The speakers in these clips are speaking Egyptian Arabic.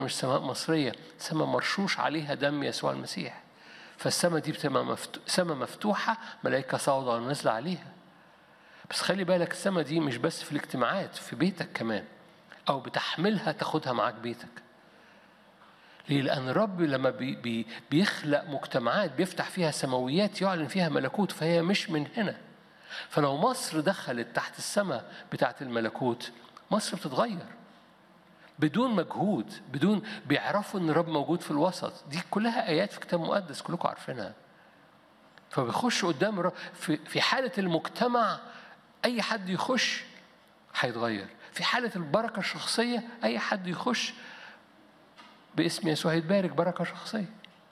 مش سماء مصرية سماء مرشوش عليها دم يسوع المسيح فالسماء دي بتبقى مفتو... سماء مفتوحة ملائكة صاعدة ونازلة عليها بس خلي بالك السماء دي مش بس في الاجتماعات في بيتك كمان أو بتحملها تاخدها معاك بيتك ليه؟ لأن الرب لما بي بي بيخلق مجتمعات بيفتح فيها سماويات يعلن فيها ملكوت فهي مش من هنا فلو مصر دخلت تحت السماء بتاعت الملكوت مصر بتتغير بدون مجهود بدون بيعرفوا ان الرب موجود في الوسط دي كلها ايات في كتاب مقدس كلكم عارفينها فبيخش قدام الرب في في حاله المجتمع اي حد يخش هيتغير في حاله البركه الشخصيه اي حد يخش باسم يسوع هيتبارك بركه شخصيه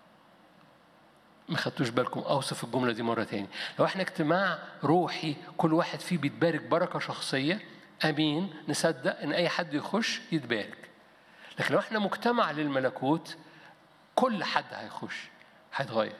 ما خدتوش بالكم اوصف الجمله دي مره تاني لو احنا اجتماع روحي كل واحد فيه بيتبارك بركه شخصيه امين نصدق ان اي حد يخش يتبارك لكن لو احنا مجتمع للملكوت كل حد هيخش هيتغير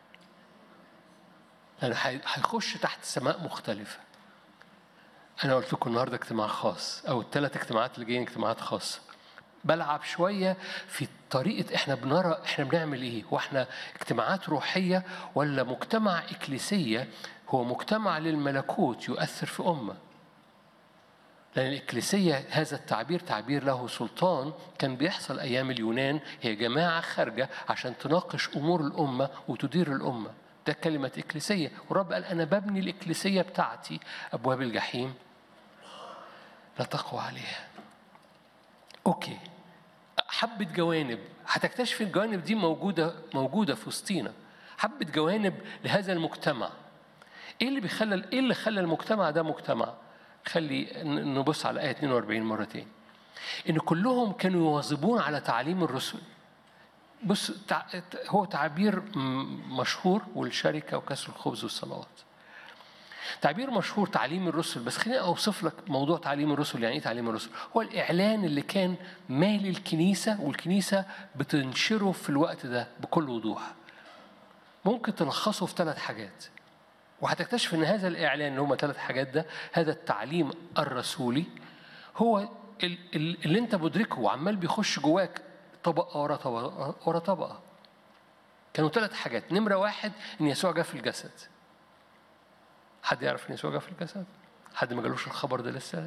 لأنه هيخش تحت سماء مختلفة أنا قلت لكم النهاردة اجتماع خاص أو الثلاث اجتماعات اللي جايين اجتماعات خاصة بلعب شوية في طريقة احنا بنرى احنا بنعمل ايه هو احنا اجتماعات روحية ولا مجتمع إكليسية هو مجتمع للملكوت يؤثر في أمة لأن الإكليسية هذا التعبير تعبير له سلطان كان بيحصل أيام اليونان هي جماعة خارجة عشان تناقش أمور الأمة وتدير الأمة ده كلمة إكليسية والرب قال أنا ببني الإكليسية بتاعتي أبواب الجحيم لا تقوى عليها أوكي حبة جوانب هتكتشف الجوانب دي موجودة موجودة في وسطينا حبة جوانب لهذا المجتمع ايه اللي بيخلى ايه اللي خلى المجتمع ده مجتمع خلي نبص على آية 42 مرة تاني إن كلهم كانوا يواظبون على تعليم الرسل بص هو تعبير مشهور والشركة وكسر الخبز والصلوات تعبير مشهور تعليم الرسل بس خليني أوصف لك موضوع تعليم الرسل يعني إيه تعليم الرسل هو الإعلان اللي كان مالي الكنيسة والكنيسة بتنشره في الوقت ده بكل وضوح ممكن تلخصه في ثلاث حاجات وهتكتشف ان هذا الاعلان اللي هم ثلاث حاجات ده هذا التعليم الرسولي هو اللي انت مدركه وعمال بيخش جواك طبقه ورا طبقه ورا طبقه كانوا ثلاث حاجات نمره واحد ان يسوع جاء في الجسد حد يعرف ان يسوع جاء في الجسد حد ما جالوش الخبر ده لسه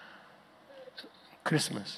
كريسماس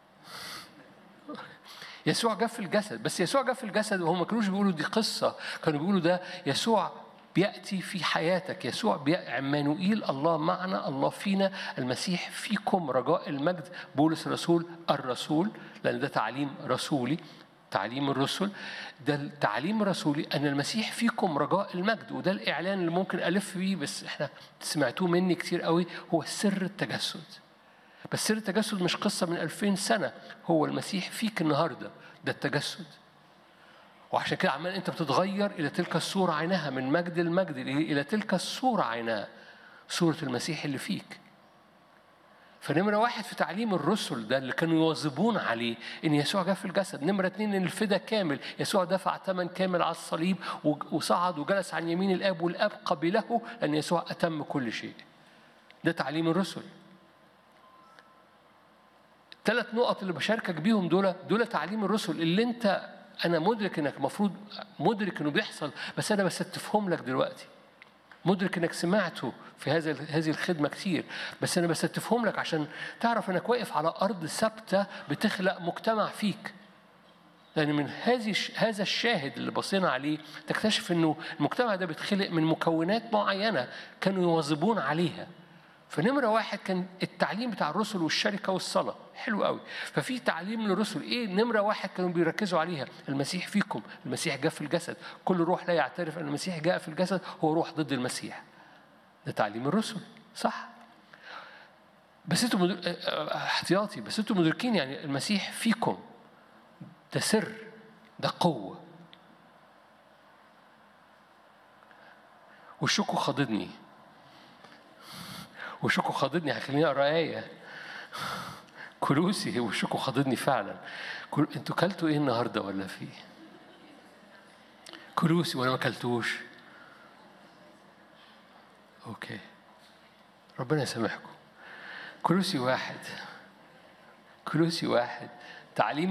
يسوع جاء في الجسد بس يسوع جاء في الجسد وهم ما كانوش بيقولوا دي قصه كانوا بيقولوا ده يسوع بيأتي في حياتك يسوع عمانوئيل الله معنا الله فينا المسيح فيكم رجاء المجد بولس الرسول الرسول لأن ده تعليم رسولي تعليم الرسل ده التعليم الرسولي أن المسيح فيكم رجاء المجد وده الإعلان اللي ممكن ألف بيه بس إحنا سمعتوه مني كتير قوي هو سر التجسد بس سر التجسد مش قصة من ألفين سنة هو المسيح فيك النهاردة ده التجسد وعشان كده عمال انت بتتغير الى تلك الصوره عينها من مجد المجد الى تلك الصوره عينها صوره المسيح اللي فيك فنمرة واحد في تعليم الرسل ده اللي كانوا يواظبون عليه إن يسوع جاء في الجسد، نمرة اتنين إن الفدا كامل، يسوع دفع ثمن كامل على الصليب وصعد وجلس عن يمين الآب والآب قبله لأن يسوع أتم كل شيء. ده تعليم الرسل. الثلاث نقط اللي بشاركك بيهم دول دول تعليم الرسل اللي أنت أنا مدرك إنك المفروض مدرك إنه بيحصل بس أنا بستفهم لك دلوقتي. مدرك إنك سمعته في هذا هذه الخدمة كتير بس أنا بستفهم لك عشان تعرف إنك واقف على أرض ثابتة بتخلق مجتمع فيك. لأن من هذه هذا الشاهد اللي بصينا عليه تكتشف إنه المجتمع ده بيتخلق من مكونات معينة كانوا يواظبون عليها. فنمرة واحد كان التعليم بتاع الرسل والشركة والصلاة حلو قوي ففي تعليم للرسل ايه نمرة واحد كانوا بيركزوا عليها المسيح فيكم المسيح جاء في الجسد كل روح لا يعترف ان المسيح جاء في الجسد هو روح ضد المسيح ده تعليم الرسل صح بس انتوا مدر... احتياطي بس انتوا مدركين يعني المسيح فيكم ده سر ده قوة والشكو خاضدني وشكو خاضدني هيخليني اقرا ايه كلوسي وشكو خاضدني فعلا كل... انتوا كلتوا ايه النهارده ولا في كلوسي ولا ما كلتوش اوكي ربنا يسامحكم كلوسي واحد كلوسي واحد تعليم